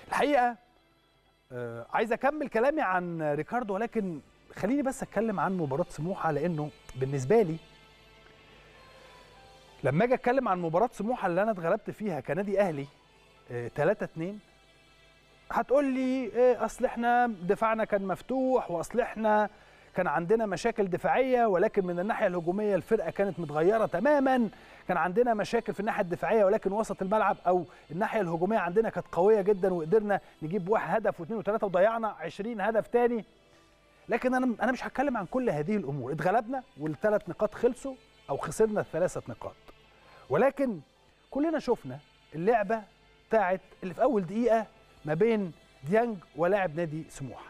الحقيقه آه عايز اكمل كلامي عن ريكاردو ولكن خليني بس اتكلم عن مباراه سموحه لانه بالنسبه لي لما اجي اتكلم عن مباراه سموحه اللي انا اتغلبت فيها كنادي اهلي 3 2 هتقول لي إيه اصل احنا دفاعنا كان مفتوح واصل احنا كان عندنا مشاكل دفاعيه ولكن من الناحيه الهجوميه الفرقه كانت متغيره تماما كان عندنا مشاكل في الناحيه الدفاعيه ولكن وسط الملعب او الناحيه الهجوميه عندنا كانت قويه جدا وقدرنا نجيب واحد هدف واثنين وثلاثه وضيعنا 20 هدف تاني لكن انا انا مش هتكلم عن كل هذه الامور اتغلبنا والثلاث نقاط خلصوا او خسرنا الثلاثه نقاط ولكن كلنا شفنا اللعبه بتاعت اللي في اول دقيقه ما بين ديانج ولاعب نادي سموحه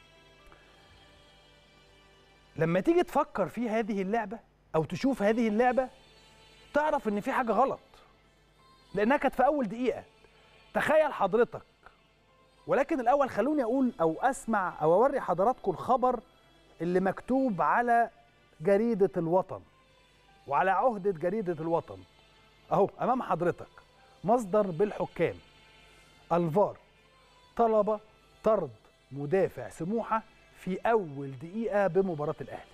لما تيجي تفكر في هذه اللعبه او تشوف هذه اللعبه تعرف ان في حاجه غلط لانها كانت في اول دقيقه تخيل حضرتك ولكن الاول خلوني اقول او اسمع او اوري حضراتكم الخبر اللي مكتوب على جريده الوطن وعلى عهده جريده الوطن اهو امام حضرتك مصدر بالحكام الفار طلب طرد مدافع سموحه في اول دقيقه بمباراه الاهلي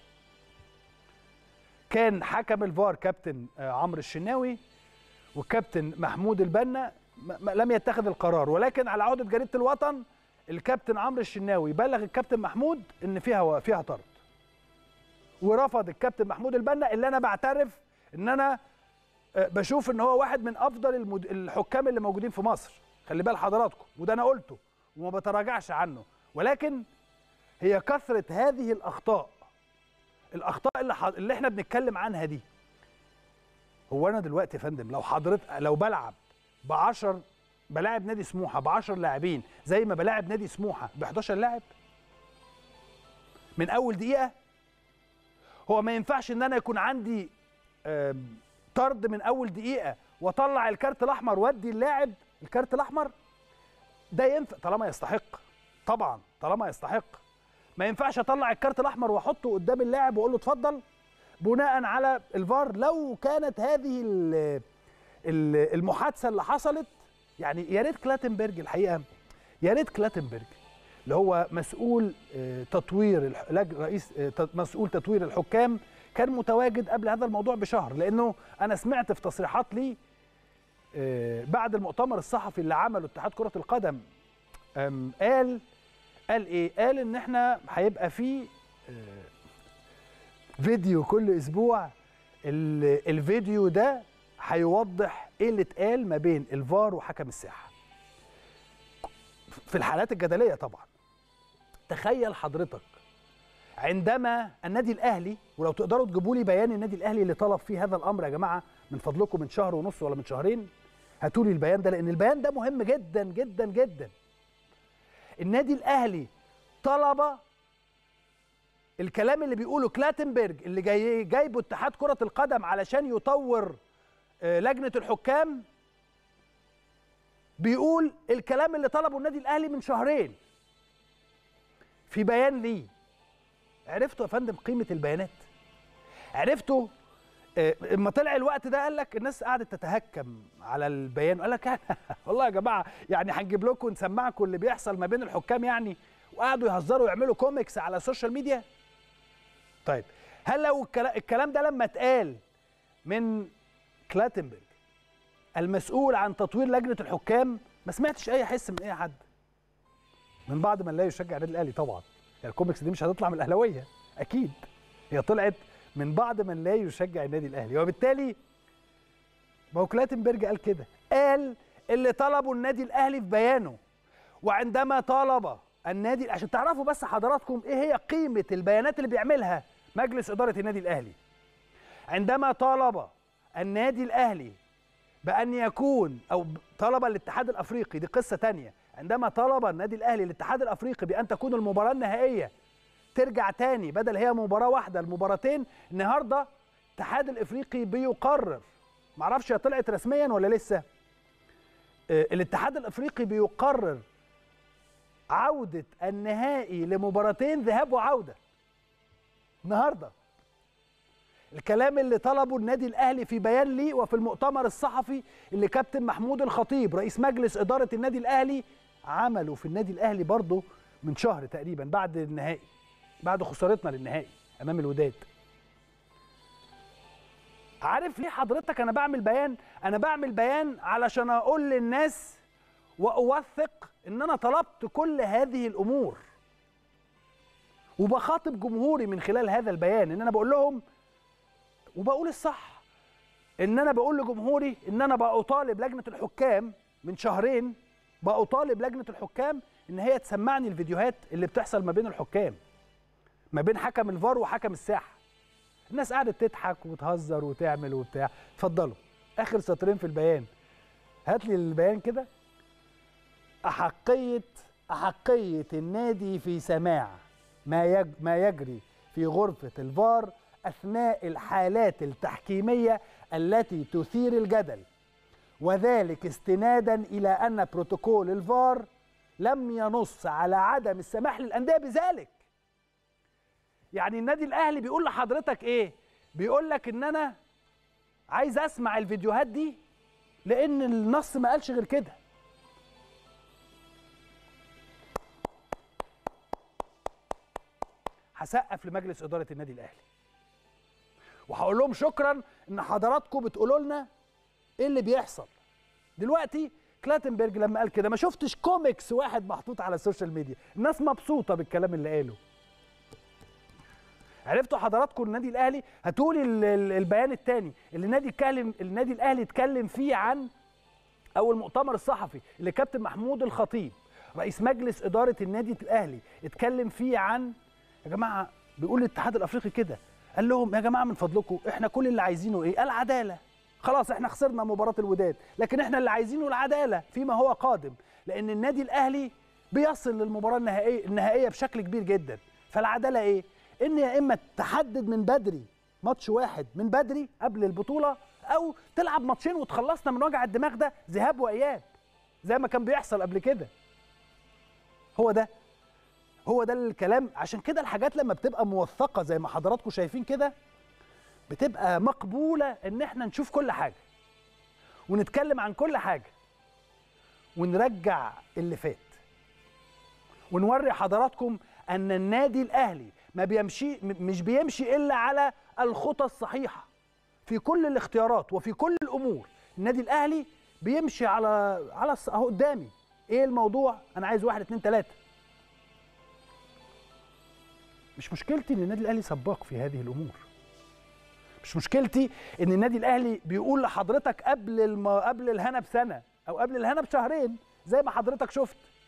كان حكم الفار كابتن عمرو الشناوي والكابتن محمود البنا لم يتخذ القرار ولكن على عوده جريده الوطن الكابتن عمرو الشناوي بلغ الكابتن محمود ان فيها فيها طرد ورفض الكابتن محمود البنا اللي انا بعترف ان انا بشوف ان هو واحد من افضل المد... الحكام اللي موجودين في مصر خلي بال حضراتكم وده انا قلته وما بتراجعش عنه ولكن هي كثره هذه الاخطاء الاخطاء اللي, ح... اللي احنا بنتكلم عنها دي هو انا دلوقتي يا فندم لو حضرتك لو بلعب ب 10 بلاعب نادي سموحه ب 10 لاعبين زي ما بلاعب نادي سموحه ب 11 لاعب من اول دقيقه هو ما ينفعش ان انا يكون عندي طرد من اول دقيقه واطلع الكارت الاحمر وادي اللاعب الكارت الاحمر ده ينفع طالما يستحق طبعا طالما يستحق ما ينفعش اطلع الكارت الاحمر واحطه قدام اللاعب واقول له اتفضل بناء على الفار لو كانت هذه المحادثه اللي حصلت يعني يا ريت كلاتنبرج الحقيقه يا ريت كلاتنبرج اللي هو مسؤول تطوير رئيس مسؤول تطوير الحكام كان متواجد قبل هذا الموضوع بشهر لانه انا سمعت في تصريحات لي بعد المؤتمر الصحفي اللي عمله اتحاد كره القدم قال قال ايه قال ان احنا هيبقى في فيديو كل اسبوع الفيديو ده هيوضح ايه اللي اتقال ما بين الفار وحكم الساحه في الحالات الجدليه طبعا تخيل حضرتك عندما النادي الاهلي ولو تقدروا تجيبوا لي بيان النادي الاهلي اللي طلب فيه هذا الامر يا جماعه من فضلكم من شهر ونص ولا من شهرين هاتوا لي البيان ده لان البيان ده مهم جدا جدا جدا النادي الاهلي طلب الكلام اللي بيقوله كلاتنبرج اللي جاي جايبه اتحاد كره القدم علشان يطور لجنه الحكام بيقول الكلام اللي طلبه النادي الاهلي من شهرين في بيان ليه عرفتوا يا فندم قيمه البيانات عرفتوا اما طلع الوقت ده قال لك الناس قعدت تتهكم على البيان قال لك والله يا جماعه يعني هنجيب لكم نسمعكم اللي بيحصل ما بين الحكام يعني وقعدوا يهزروا ويعملوا كوميكس على السوشيال ميديا طيب هل لو الكلام ده لما اتقال من كلاتنبرج المسؤول عن تطوير لجنه الحكام ما سمعتش اي حس من اي حد من بعد ما لا يشجع النادي الاهلي طبعا يعني الكوميكس دي مش هتطلع من الاهلاويه اكيد هي طلعت من بعد من لا يشجع النادي الاهلي وبالتالي ما هو كلاتنبرج قال كده قال اللي طلبه النادي الاهلي في بيانه وعندما طالب النادي عشان تعرفوا بس حضراتكم ايه هي قيمه البيانات اللي بيعملها مجلس اداره النادي الاهلي عندما طالب النادي الاهلي بان يكون او طلب الاتحاد الافريقي دي قصه تانية عندما طلب النادي الاهلي الاتحاد الافريقي بان تكون المباراه النهائيه ترجع تاني بدل هي مباراه واحده المباراتين النهارده الاتحاد الافريقي بيقرر معرفش هي طلعت رسميا ولا لسه الاتحاد الافريقي بيقرر عوده النهائي لمباراتين ذهاب وعوده النهارده الكلام اللي طلبه النادي الاهلي في بيان لي وفي المؤتمر الصحفي اللي كابتن محمود الخطيب رئيس مجلس اداره النادي الاهلي عمله في النادي الاهلي برضه من شهر تقريبا بعد النهائي بعد خسارتنا للنهائي امام الوداد عارف ليه حضرتك انا بعمل بيان انا بعمل بيان علشان اقول للناس واوثق ان انا طلبت كل هذه الامور وبخاطب جمهوري من خلال هذا البيان ان انا بقول لهم وبقول الصح ان انا بقول لجمهوري ان انا بطالب لجنه الحكام من شهرين بطالب لجنه الحكام ان هي تسمعني الفيديوهات اللي بتحصل ما بين الحكام ما بين حكم الفار وحكم الساحه الناس قعدت تضحك وتهزر وتعمل وبتاع اتفضلوا اخر سطرين في البيان هات لي البيان كده احقيه احقيه النادي في سماع ما يج ما يجري في غرفه الفار اثناء الحالات التحكيميه التي تثير الجدل وذلك استنادا الى ان بروتوكول الفار لم ينص على عدم السماح للانديه بذلك يعني النادي الاهلي بيقول لحضرتك ايه بيقول لك ان انا عايز اسمع الفيديوهات دي لان النص ما قالش غير كده هسقف لمجلس اداره النادي الاهلي وهقول لهم شكرا ان حضراتكم بتقولوا لنا ايه اللي بيحصل دلوقتي كلاتنبرج لما قال كده ما شفتش كوميكس واحد محطوط على السوشيال ميديا الناس مبسوطه بالكلام اللي قاله عرفتوا حضراتكم النادي الاهلي هاتولي البيان الثاني اللي النادي اتكلم النادي الاهلي اتكلم فيه عن او المؤتمر الصحفي اللي كابتن محمود الخطيب رئيس مجلس اداره النادي الاهلي اتكلم فيه عن يا جماعه بيقول الاتحاد الافريقي كده قال لهم يا جماعه من فضلكم احنا كل اللي عايزينه ايه العداله خلاص احنا خسرنا مباراه الوداد لكن احنا اللي عايزينه العداله فيما هو قادم لان النادي الاهلي بيصل للمباراه النهائيه النهائيه بشكل كبير جدا فالعداله ايه ان يا اما تحدد من بدري ماتش واحد من بدري قبل البطوله او تلعب ماتشين وتخلصنا من وجع الدماغ ده ذهاب واياب زي ما كان بيحصل قبل كده هو ده هو ده الكلام عشان كده الحاجات لما بتبقى موثقه زي ما حضراتكم شايفين كده بتبقى مقبوله ان احنا نشوف كل حاجه ونتكلم عن كل حاجه ونرجع اللي فات ونوري حضراتكم ان النادي الاهلي ما بيمشي مش بيمشي الا على الخطى الصحيحه في كل الاختيارات وفي كل الامور النادي الاهلي بيمشي على على اهو قدامي ايه الموضوع انا عايز واحد اتنين تلاته مش مشكلتي ان النادي الاهلي سباق في هذه الامور مش مشكلتي ان النادي الاهلي بيقول لحضرتك قبل الم... قبل الهنا بسنه او قبل الهنا بشهرين زي ما حضرتك شفت